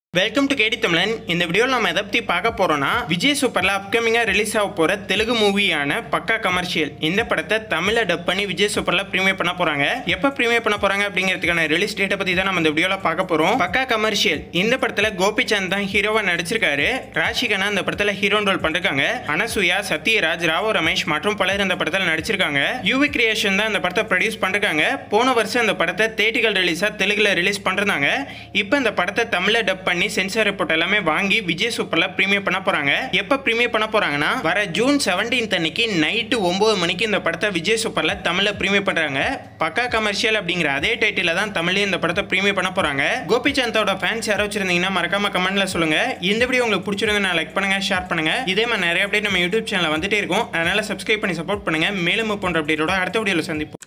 welcome to கேடி தமிழன் இந்த வீடியோவில் நம்ம எதை பற்றி பார்க்க போகிறோம்னா விஜய் சூப்பரில் அப்கமிங்காக ரிலீஸ் ஆக போகிற தெலுங்கு மூவியான பக்கா கமர்ஷியல் இந்த படத்தை தமிழில் டப் பண்ணி விஜய் சூப்பரில் ப்ரீமியர் பண்ண போகிறாங்க எப்போ ப்ரீமியர் பண்ண போகிறாங்க அப்படிங்கிறதுக்கான ரிலீஸ் டேட்டை பற்றி தான் நம்ம இந்த வீடியோவில் பார்க்க போகிறோம் பக்கா கமர்ஷியல் இந்த படத்தில் கோபிச்சந்த் தான் ஹீரோவாக நடிச்சிருக்காரு ராஷிகனா இந்த படத்தில் ஹீரோ ரோல் பண்ணிருக்காங்க அனசூயா சத்யராஜ் ராவோ ரமேஷ் மற்றும் பலர் இந்த படத்தில் நடிச்சிருக்காங்க யூவி கிரியேஷன் தான் இந்த படத்தை ப்ரொடியூஸ் பண்ணிருக்காங்க போன வருஷம் இந்த படத்தை தேட்டிகள் ரிலீஸாக தெலுங்குல ரிலீஸ் பண்ணிருந்தாங்க இப்போ இந்த படத்தை தமிழில் டப் பண்ணி சென்சார் ரிப்போர்ட் எல்லாமே வாங்கி விஜய் சூப்பர்ல ப்ரீமியர் பண்ண போறாங்க எப்ப ப்ரீமியர் பண்ண போறாங்கன்னா வர ஜூன் 17th அன்னைக்கு நைட்டு ஒன்பது மணிக்கு இந்த படத்தை விஜய் சூப்பர்ல தமிழ்ல ப்ரீமியர் பண்றாங்க பக்கா கமர்ஷியல் அப்படிங்கிற அதே டைட்டில தான் தமிழ்லயும் இந்த படத்தை ப்ரீமியர் பண்ண போறாங்க கோபிச்சந்தோட ஃபேன்ஸ் யாரோ வச்சிருந்தீங்கன்னா மறக்காம கமெண்ட்ல சொல்லுங்க இந்த வீடியோ உங்களுக்கு பிடிச்சிருந்தா லைக் பண்ணுங்க ஷேர் பண்ணுங்க இதே மாதிரி நிறைய அப்டேட் நம்ம யூடியூப் சேனல்ல வந்துட்டே இருக்கும் அதனால சப்ஸ்கிரைப் பண்ணி சப்போர்ட் பண்ணுங்க மேலும் போன்ற அப்டேட்டோட அடுத்த வீடியோல சந்திப்போம்